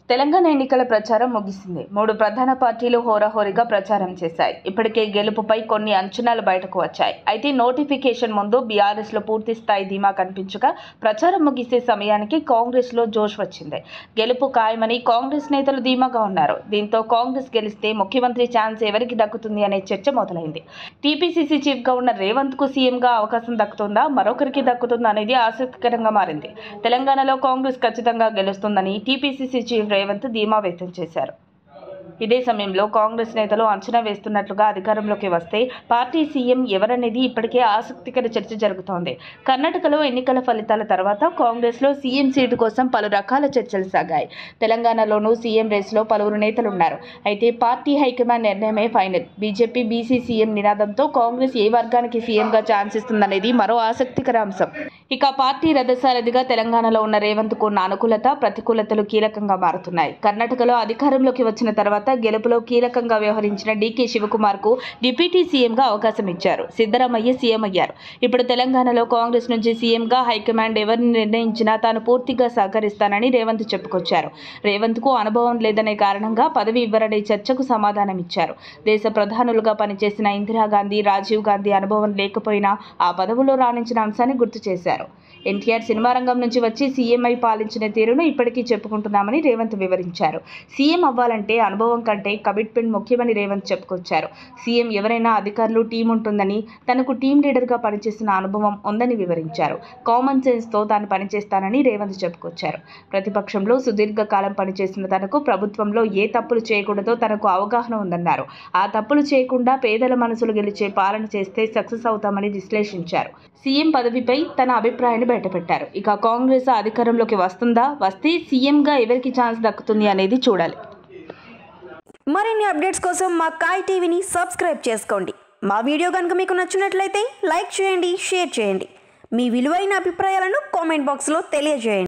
తెలంగాణ ఎన్నికల ప్రచారం ముగిసింది మూడు ప్రధాన పార్టీలు హోరాహోరీగా ప్రచారం చేశాయి ఇప్పటికే గెలుపుపై కొన్ని అంచనాలు బయటకు వచ్చాయి అయితే నోటిఫికేషన్ ముందు బీఆర్ఎస్ లో పూర్తి స్థాయి ధీమా కనిపించగా ప్రచారం ముగిసే సమయానికి కాంగ్రెస్ లో జోష్ వచ్చింది గెలుపు ఖాయమని కాంగ్రెస్ నేతలు ధీమాగా ఉన్నారు దీంతో కాంగ్రెస్ గెలిస్తే ముఖ్యమంత్రి ఛాన్స్ ఎవరికి దక్కుతుంది అనే చర్చ మొదలైంది టీపీసీసీ చీఫ్ గా ఉన్న రేవంత్ కు సీఎం గా అవకాశం దక్కుతుందా మరొకరికి దక్కుతుందా అనేది ఆసక్తికరంగా మారింది తెలంగాణలో కాంగ్రెస్ ఖచ్చితంగా గెలుస్తుందని టీపీసీసీ చీఫ్ రేవంత్ ధీమా వ్యక్తం చేశారు ఇదే సమయంలో కాంగ్రెస్ నేతలు అంచనా వేస్తున్నట్లుగా అధికారంలోకి వస్తే పార్టీ సీఎం ఎవరనేది ఇప్పటికే ఆసక్తికర చర్చ జరుగుతోంది కర్ణాటకలో ఎన్నికల ఫలితాల తర్వాత కాంగ్రెస్లో సీఎం సీటు కోసం పలు రకాల చర్చలు సాగాయి తెలంగాణలోనూ సీఎం రేసులో పలువురు నేతలు ఉన్నారు అయితే పార్టీ హైకమాండ్ నిర్ణయమే ఫైనల్ బీజేపీ బీసీ సీఎం నినాదంతో కాంగ్రెస్ ఏ వర్గానికి సీఎంగా ఛాన్స్ ఇస్తుందనేది మరో ఆసక్తికర అంశం ఇక పార్టీ రథసారథిగా తెలంగాణలో ఉన్న రేవంత్కు ఉన్న అనుకూలత ప్రతికూలతలు కీలకంగా మారుతున్నాయి కర్ణాటకలో అధికారంలోకి వచ్చిన తర్వాత గెలుపులో కీలకంగా వ్యవహరించిన డీకే శివకుమార్కు డిప్యూటీ సీఎంగా అవకాశం ఇచ్చారు సిద్ధరామయ్య సీఎం అయ్యారు ఇప్పుడు తెలంగాణలో కాంగ్రెస్ నుంచి సీఎంగా హైకమాండ్ ఎవరిని నిర్ణయించినా తాను పూర్తిగా సహకరిస్తానని రేవంత్ చెప్పుకొచ్చారు రేవంత్కు అనుభవం లేదనే కారణంగా పదవి ఇవ్వరనే చర్చకు సమాధానం ఇచ్చారు దేశ ప్రధానులుగా పనిచేసిన ఇందిరాగాంధీ రాజీవ్ గాంధీ అనుభవం లేకపోయినా ఆ పదవులో రాణించిన అంశాన్ని గుర్తు చేశారు ఎన్టీఆర్ సినిమా రంగం నుంచి వచ్చి సీఎంఐ పాలించిన తీరును ఇప్పటికీ చెప్పుకుంటున్నామని రేవంత్ వివరించారు సీఎం అవ్వాలంటే అనుభవం కంటే కమిట్మెంట్ ముఖ్యమని రేవంత్ చెప్పుకొచ్చారు సీఎం ఎవరైనా అధికారులు టీం ఉంటుందని తనకు టీం లీడర్గా పనిచేసిన అనుభవం ఉందని వివరించారు కామన్ సెన్స్తో తాను పనిచేస్తానని రేవంత్ చెప్పుకొచ్చారు ప్రతిపక్షంలో సుదీర్ఘకాలం పనిచేసిన తనకు ప్రభుత్వంలో ఏ తప్పులు చేయకూడదో తనకు అవగాహన ఉందన్నారు ఆ తప్పులు చేయకుండా పేదల మనసులు గెలిచే పాలన చేస్తే సక్సెస్ అవుతామని విశ్లేషించారు సీఎం పదవిపై తన అభిప్రాయాన్ని బయటపెట్టారు ఇక కాంగ్రెస్ అధికారంలోకి వస్తుందా వస్తే సీఎంగా ఎవరికి ఛాన్స్ దక్కుతుంది అనేది చూడాలి మరిన్ని అప్డేట్స్ కోసం మా కాయ్ టీవీని సబ్స్క్రైబ్ చేసుకోండి మా వీడియో కనుక మీకు నచ్చినట్లయితే లైక్ చేయండి షేర్ చేయండి మీ విలువైన అభిప్రాయాలను కామెంట్ బాక్స్లో తెలియజేయండి